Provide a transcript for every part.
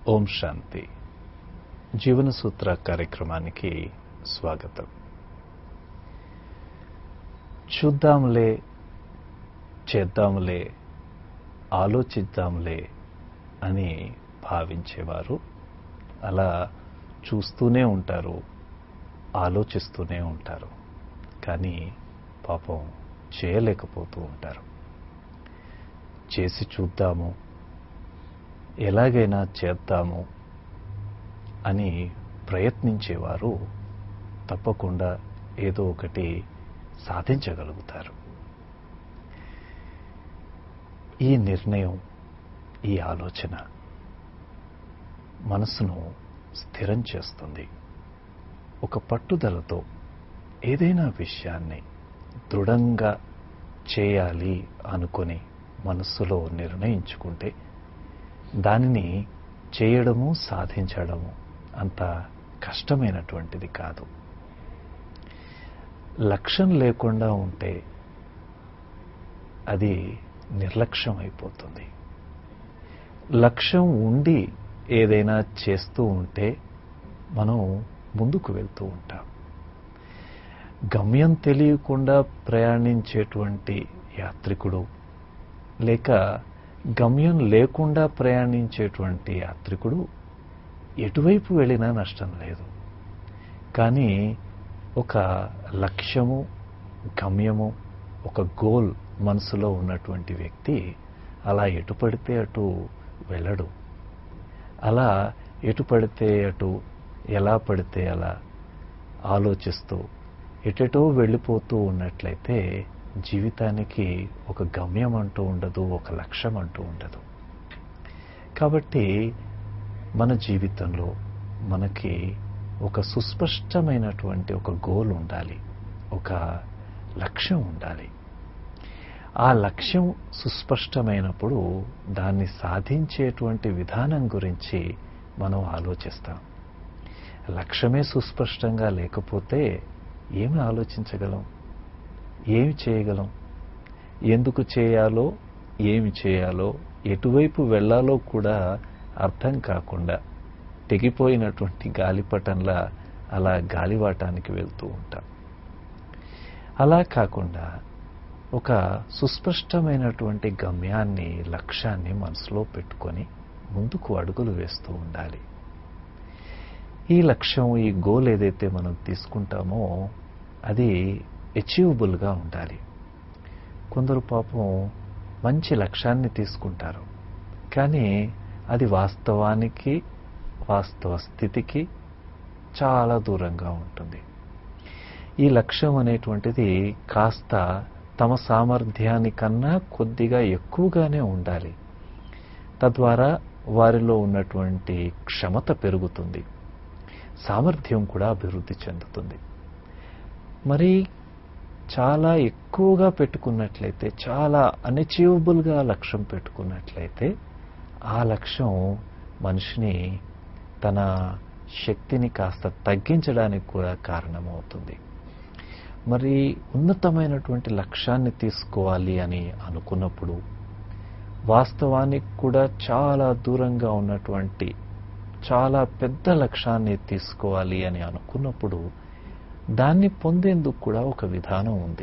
ఓం శాంతి జీవన సూత్ర కార్యక్రమానికి స్వాగతం చూద్దాంలే చేద్దాంలే ఆలోచిద్దాంలే అని భావించేవారు అలా చూస్తూనే ఉంటారు ఆలోచిస్తూనే ఉంటారు కానీ పాపం చేయలేకపోతూ ఉంటారు చేసి చూద్దాము ఎలాగైనా చేద్దాము అని ప్రయత్నించేవారు తప్పకుండా ఏదో ఒకటి సాధించగలుగుతారు ఈ నిర్ణయం ఈ ఆలోచన మనసును స్థిరం చేస్తుంది ఒక పట్టుదలతో ఏదైనా విషయాన్ని దృఢంగా చేయాలి అనుకొని మనస్సులో నిర్ణయించుకుంటే దానిని చేయడము సాధించడము అంత కష్టమైనటువంటిది కాదు లక్ష్యం లేకుండా ఉంటే అది నిర్లక్ష్యం అయిపోతుంది లక్ష్యం ఉండి ఏదైనా చేస్తూ ఉంటే మనం ముందుకు వెళ్తూ ఉంటాం గమ్యం తెలియకుండా ప్రయాణించేటువంటి యాత్రికుడు లేక గమ్యం లేకుండా ప్రయాణించేటువంటి యాత్రికుడు ఎటువైపు వెళ్ళినా నష్టం లేదు కానీ ఒక లక్ష్యము గమ్యము ఒక గోల్ మనసులో ఉన్నటువంటి వ్యక్తి అలా ఎటు పడితే అటు వెళ్ళడు అలా ఎటు పడితే అటు ఎలా పడితే అలా ఆలోచిస్తూ ఎటెటో వెళ్ళిపోతూ ఉన్నట్లయితే జీవితానికి ఒక గమ్యం అంటూ ఉండదు ఒక లక్ష్యం అంటూ ఉండదు కాబట్టి మన జీవితంలో మనకి ఒక సుస్పష్టమైనటువంటి ఒక గోల్ ఉండాలి ఒక లక్ష్యం ఉండాలి ఆ లక్ష్యం సుస్పష్టమైనప్పుడు దాన్ని సాధించేటువంటి విధానం గురించి మనం ఆలోచిస్తాం లక్ష్యమే సుస్పష్టంగా లేకపోతే ఏమి ఆలోచించగలం ఏమి చేయగలం ఎందుకు చేయాలో ఏమి చేయాలో ఎటువైపు వెళ్ళాలో కూడా అర్థం కాకుండా తెగిపోయినటువంటి గాలిపటంలా అలా గాలివాటానికి వెళ్తూ ఉంటాం అలా కాకుండా ఒక సుస్పష్టమైనటువంటి గమ్యాన్ని లక్ష్యాన్ని మనసులో పెట్టుకొని ముందుకు అడుగులు వేస్తూ ఉండాలి ఈ లక్ష్యం ఈ గోల్ ఏదైతే మనం తీసుకుంటామో అది అచీవబుల్గా ఉండాలి కొందరు పాపం మంచి లక్ష్యాన్ని తీసుకుంటారు కానీ అది వాస్తవానికి వాస్తవ స్థితికి చాలా దూరంగా ఉంటుంది ఈ లక్ష్యం అనేటువంటిది కాస్త తమ సామర్థ్యానికన్నా కొద్దిగా ఎక్కువగానే ఉండాలి తద్వారా వారిలో ఉన్నటువంటి క్షమత పెరుగుతుంది సామర్థ్యం కూడా అభివృద్ధి చెందుతుంది మరి చాలా ఎక్కువగా పెట్టుకున్నట్లయితే చాలా అన్అచీవబుల్గా లక్ష్యం పెట్టుకున్నట్లయితే ఆ లక్ష్యం మనిషిని తన శక్తిని కాస్త తగ్గించడానికి కూడా కారణమవుతుంది మరి ఉన్నతమైనటువంటి లక్ష్యాన్ని తీసుకోవాలి అని అనుకున్నప్పుడు వాస్తవానికి కూడా చాలా దూరంగా ఉన్నటువంటి చాలా పెద్ద లక్ష్యాన్ని తీసుకోవాలి అని అనుకున్నప్పుడు దాన్ని పొందేందుకు కూడా ఒక విధానం ఉంది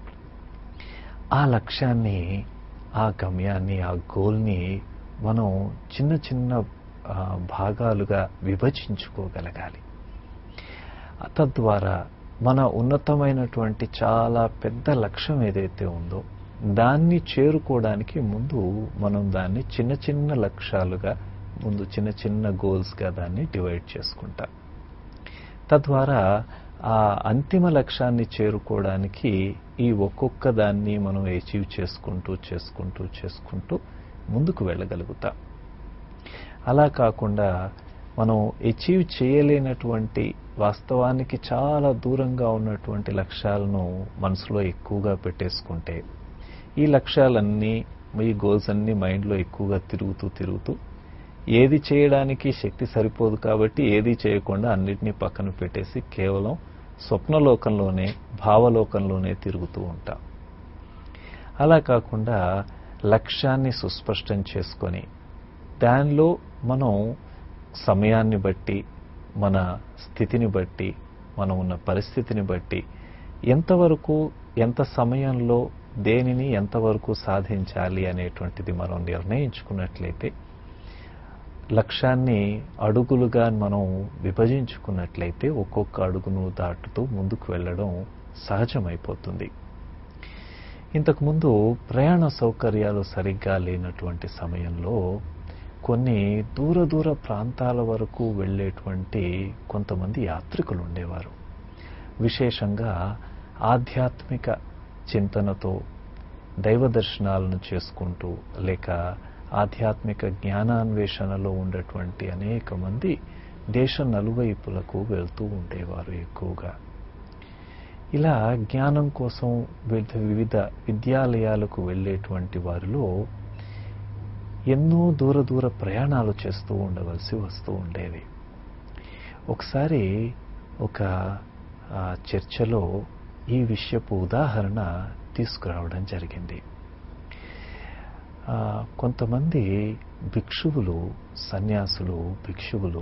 ఆ లక్ష్యాన్ని ఆ గమ్యాన్ని ఆ గోల్ని మనం చిన్న చిన్న భాగాలుగా విభజించుకోగలగాలి తద్వారా మన ఉన్నతమైనటువంటి చాలా పెద్ద లక్ష్యం ఏదైతే ఉందో దాన్ని చేరుకోవడానికి ముందు మనం దాన్ని చిన్న చిన్న లక్ష్యాలుగా ముందు చిన్న చిన్న గోల్స్గా దాన్ని డివైడ్ చేసుకుంటాం తద్వారా ఆ అంతిమ లక్ష్యాన్ని చేరుకోవడానికి ఈ ఒక్కొక్క దాన్ని మనం అచీవ్ చేసుకుంటూ చేసుకుంటూ చేసుకుంటూ ముందుకు వెళ్ళగలుగుతాం అలా కాకుండా మనం అచీవ్ చేయలేనటువంటి వాస్తవానికి చాలా దూరంగా ఉన్నటువంటి లక్ష్యాలను మనసులో ఎక్కువగా పెట్టేసుకుంటే ఈ లక్ష్యాలన్నీ ఈ గోల్స్ అన్నీ మైండ్లో ఎక్కువగా తిరుగుతూ తిరుగుతూ ఏది చేయడానికి శక్తి సరిపోదు కాబట్టి ఏది చేయకుండా అన్నిటినీ పక్కన పెట్టేసి కేవలం స్వప్నలోకంలోనే భావలోకంలోనే తిరుగుతూ ఉంటాం అలా కాకుండా లక్ష్యాన్ని సుస్పష్టం చేసుకొని దానిలో మనం సమయాన్ని బట్టి మన స్థితిని బట్టి మనం ఉన్న పరిస్థితిని బట్టి ఎంతవరకు ఎంత సమయంలో దేనిని ఎంతవరకు సాధించాలి అనేటువంటిది మనం నిర్ణయించుకున్నట్లయితే లక్ష్యాన్ని అడుగులుగా మనం విభజించుకున్నట్లయితే ఒక్కొక్క అడుగును దాటుతూ ముందుకు వెళ్ళడం సహజమైపోతుంది ఇంతకుముందు ప్రయాణ సౌకర్యాలు సరిగ్గా లేనటువంటి సమయంలో కొన్ని దూర దూర ప్రాంతాల వరకు వెళ్ళేటువంటి కొంతమంది యాత్రికులు ఉండేవారు విశేషంగా ఆధ్యాత్మిక చింతనతో దైవ దర్శనాలను చేసుకుంటూ లేక ఆధ్యాత్మిక జ్ఞానాన్వేషణలో ఉండేటువంటి అనేక మంది దేశ నలువైపులకు వెళ్తూ ఉండేవారు ఎక్కువగా ఇలా జ్ఞానం కోసం వివిధ విద్యాలయాలకు వెళ్ళేటువంటి వారిలో ఎన్నో దూర దూర ప్రయాణాలు చేస్తూ ఉండవలసి వస్తూ ఉండేవి ఒకసారి ఒక చర్చలో ఈ విషయపు ఉదాహరణ తీసుకురావడం జరిగింది కొంతమంది భిక్షువులు సన్యాసులు భిక్షువులు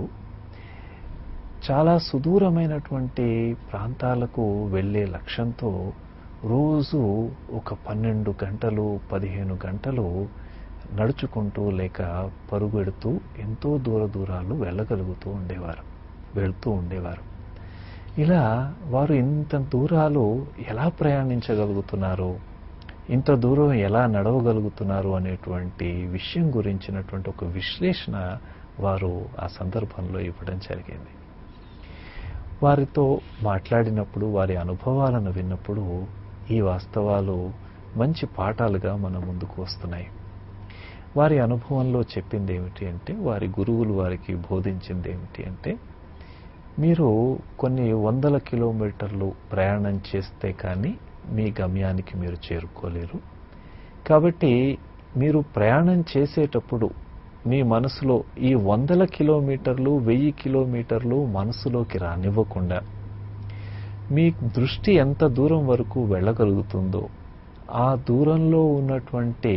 చాలా సుదూరమైనటువంటి ప్రాంతాలకు వెళ్ళే లక్ష్యంతో రోజు ఒక పన్నెండు గంటలు పదిహేను గంటలు నడుచుకుంటూ లేక పరుగెడుతూ ఎంతో దూర దూరాలు వెళ్ళగలుగుతూ ఉండేవారు వెళుతూ ఉండేవారు ఇలా వారు ఇంత దూరాలు ఎలా ప్రయాణించగలుగుతున్నారు ఇంత దూరం ఎలా నడవగలుగుతున్నారు అనేటువంటి విషయం గురించినటువంటి ఒక విశ్లేషణ వారు ఆ సందర్భంలో ఇవ్వడం జరిగింది వారితో మాట్లాడినప్పుడు వారి అనుభవాలను విన్నప్పుడు ఈ వాస్తవాలు మంచి పాఠాలుగా మన ముందుకు వస్తున్నాయి వారి అనుభవంలో చెప్పింది ఏమిటి అంటే వారి గురువులు వారికి బోధించింది ఏమిటి అంటే మీరు కొన్ని వందల కిలోమీటర్లు ప్రయాణం చేస్తే కానీ మీ గమ్యానికి మీరు చేరుకోలేరు కాబట్టి మీరు ప్రయాణం చేసేటప్పుడు మీ మనసులో ఈ వందల కిలోమీటర్లు వెయ్యి కిలోమీటర్లు మనసులోకి రానివ్వకుండా మీ దృష్టి ఎంత దూరం వరకు వెళ్ళగలుగుతుందో ఆ దూరంలో ఉన్నటువంటి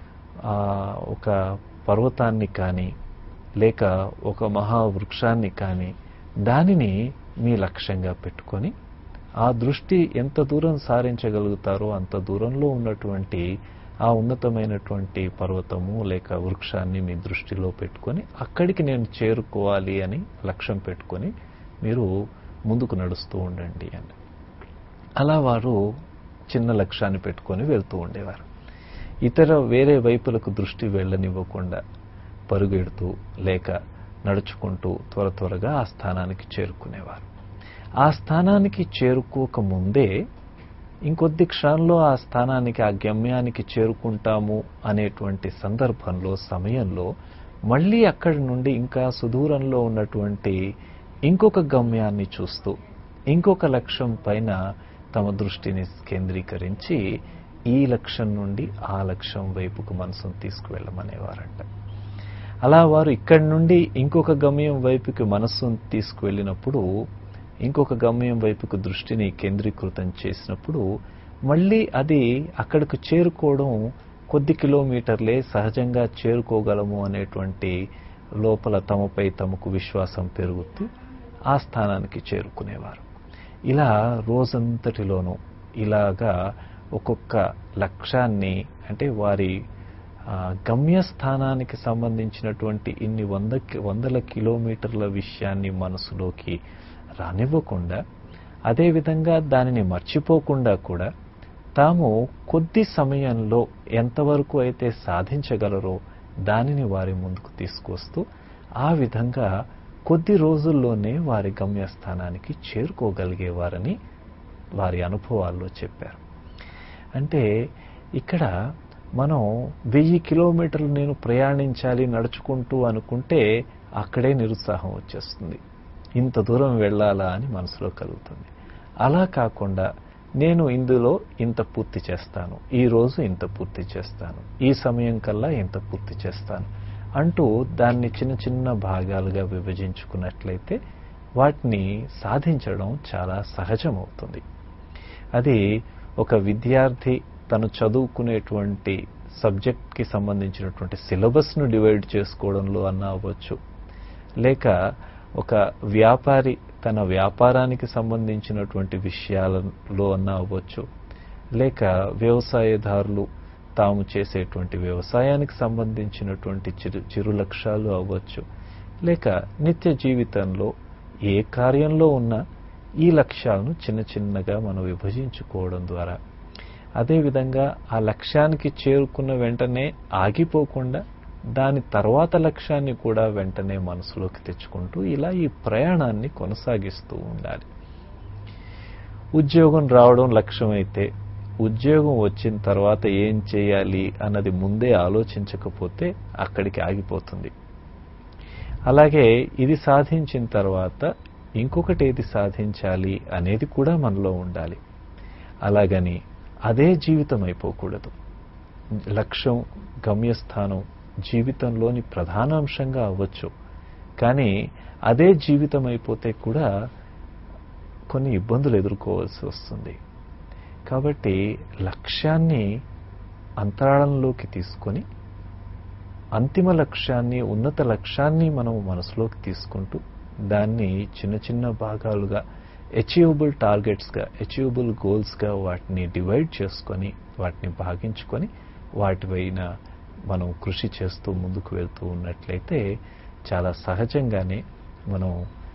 ఒక పర్వతాన్ని కానీ లేక ఒక మహావృక్షాన్ని కానీ దానిని మీ లక్ష్యంగా పెట్టుకొని ఆ దృష్టి ఎంత దూరం సారించగలుగుతారో అంత దూరంలో ఉన్నటువంటి ఆ ఉన్నతమైనటువంటి పర్వతము లేక వృక్షాన్ని మీ దృష్టిలో పెట్టుకొని అక్కడికి నేను చేరుకోవాలి అని లక్ష్యం పెట్టుకొని మీరు ముందుకు నడుస్తూ ఉండండి అని అలా వారు చిన్న లక్ష్యాన్ని పెట్టుకొని వెళ్తూ ఉండేవారు ఇతర వేరే వైపులకు దృష్టి వెళ్ళనివ్వకుండా పరుగెడుతూ లేక నడుచుకుంటూ త్వర త్వరగా ఆ స్థానానికి చేరుకునేవారు ఆ స్థానానికి చేరుకోక ముందే ఇంకొద్ది క్షణంలో ఆ స్థానానికి ఆ గమ్యానికి చేరుకుంటాము అనేటువంటి సందర్భంలో సమయంలో మళ్ళీ అక్కడి నుండి ఇంకా సుదూరంలో ఉన్నటువంటి ఇంకొక గమ్యాన్ని చూస్తూ ఇంకొక లక్ష్యం పైన తమ దృష్టిని కేంద్రీకరించి ఈ లక్ష్యం నుండి ఆ లక్ష్యం వైపుకు మనసును తీసుకువెళ్ళమనేవారంట అలా వారు ఇక్కడి నుండి ఇంకొక గమ్యం వైపుకి మనస్సును తీసుకువెళ్ళినప్పుడు ఇంకొక గమ్యం వైపుకు దృష్టిని కేంద్రీకృతం చేసినప్పుడు మళ్ళీ అది అక్కడికి చేరుకోవడం కొద్ది కిలోమీటర్లే సహజంగా చేరుకోగలము అనేటువంటి లోపల తమపై తమకు విశ్వాసం పెరుగుతూ ఆ స్థానానికి చేరుకునేవారు ఇలా రోజంతటిలోనూ ఇలాగా ఒక్కొక్క లక్ష్యాన్ని అంటే వారి గమ్యస్థానానికి సంబంధించినటువంటి ఇన్ని వంద వందల కిలోమీటర్ల విషయాన్ని మనసులోకి రానివ్వకుండా అదేవిధంగా దానిని మర్చిపోకుండా కూడా తాము కొద్ది సమయంలో ఎంతవరకు అయితే సాధించగలరో దానిని వారి ముందుకు తీసుకొస్తూ ఆ విధంగా కొద్ది రోజుల్లోనే వారి గమ్యస్థానానికి చేరుకోగలిగేవారని వారి అనుభవాల్లో చెప్పారు అంటే ఇక్కడ మనం వెయ్యి కిలోమీటర్లు నేను ప్రయాణించాలి నడుచుకుంటూ అనుకుంటే అక్కడే నిరుత్సాహం వచ్చేస్తుంది ఇంత దూరం వెళ్ళాలా అని మనసులో కలుగుతుంది అలా కాకుండా నేను ఇందులో ఇంత పూర్తి చేస్తాను ఈ రోజు ఇంత పూర్తి చేస్తాను ఈ సమయం కల్లా ఇంత పూర్తి చేస్తాను అంటూ దాన్ని చిన్న చిన్న భాగాలుగా విభజించుకున్నట్లయితే వాటిని సాధించడం చాలా సహజమవుతుంది అది ఒక విద్యార్థి తను చదువుకునేటువంటి సబ్జెక్ట్కి సంబంధించినటువంటి సిలబస్ను డివైడ్ చేసుకోవడంలో అన్న అవ్వచ్చు లేక ఒక వ్యాపారి తన వ్యాపారానికి సంబంధించినటువంటి విషయాలలో అన్నా అవ్వచ్చు లేక వ్యవసాయదారులు తాము చేసేటువంటి వ్యవసాయానికి సంబంధించినటువంటి చిరు చిరు లక్ష్యాలు అవ్వచ్చు లేక నిత్య జీవితంలో ఏ కార్యంలో ఉన్నా ఈ లక్ష్యాలను చిన్న చిన్నగా మనం విభజించుకోవడం ద్వారా అదేవిధంగా ఆ లక్ష్యానికి చేరుకున్న వెంటనే ఆగిపోకుండా దాని తర్వాత లక్ష్యాన్ని కూడా వెంటనే మనసులోకి తెచ్చుకుంటూ ఇలా ఈ ప్రయాణాన్ని కొనసాగిస్తూ ఉండాలి ఉద్యోగం రావడం లక్ష్యమైతే ఉద్యోగం వచ్చిన తర్వాత ఏం చేయాలి అన్నది ముందే ఆలోచించకపోతే అక్కడికి ఆగిపోతుంది అలాగే ఇది సాధించిన తర్వాత ఇంకొకటి ఏది సాధించాలి అనేది కూడా మనలో ఉండాలి అలాగని అదే జీవితం అయిపోకూడదు లక్ష్యం గమ్యస్థానం జీవితంలోని ప్రధానాంశంగా అవ్వచ్చు కానీ అదే జీవితం అయిపోతే కూడా కొన్ని ఇబ్బందులు ఎదుర్కోవాల్సి వస్తుంది కాబట్టి లక్ష్యాన్ని అంతరాళంలోకి తీసుకొని అంతిమ లక్ష్యాన్ని ఉన్నత లక్ష్యాన్ని మనం మనసులోకి తీసుకుంటూ దాన్ని చిన్న చిన్న భాగాలుగా అచీవబుల్ టార్గెట్స్గా అచీవబుల్ గోల్స్గా వాటిని డివైడ్ చేసుకొని వాటిని భాగించుకొని వాటిపైన మనం కృషి చేస్తూ ముందుకు వెళ్తూ ఉన్నట్లయితే చాలా సహజంగానే మనం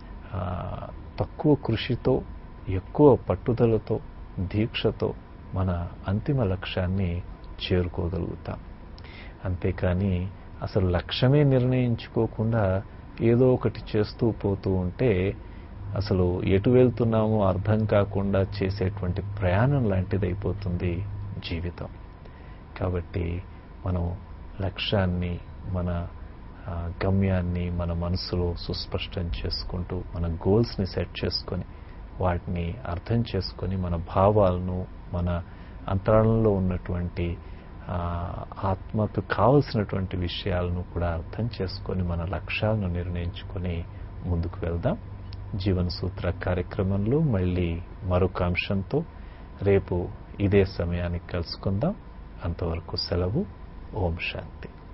తక్కువ కృషితో ఎక్కువ పట్టుదలతో దీక్షతో మన అంతిమ లక్ష్యాన్ని చేరుకోగలుగుతాం అంతేకాని అసలు లక్ష్యమే నిర్ణయించుకోకుండా ఏదో ఒకటి చేస్తూ పోతూ ఉంటే అసలు ఎటు వెళ్తున్నామో అర్థం కాకుండా చేసేటువంటి ప్రయాణం లాంటిది అయిపోతుంది జీవితం కాబట్టి మనం లక్ష్యాన్ని మన గమ్యాన్ని మన మనసులో సుస్పష్టం చేసుకుంటూ మన గోల్స్ని సెట్ చేసుకొని వాటిని అర్థం చేసుకొని మన భావాలను మన అంతరాళంలో ఉన్నటువంటి ఆత్మకు కావలసినటువంటి విషయాలను కూడా అర్థం చేసుకొని మన లక్ష్యాలను నిర్ణయించుకొని ముందుకు వెళ్దాం జీవన సూత్ర కార్యక్రమంలో మళ్ళీ మరొక అంశంతో రేపు ఇదే సమయానికి కలుసుకుందాం అంతవరకు సెలవు ఓం శాంతి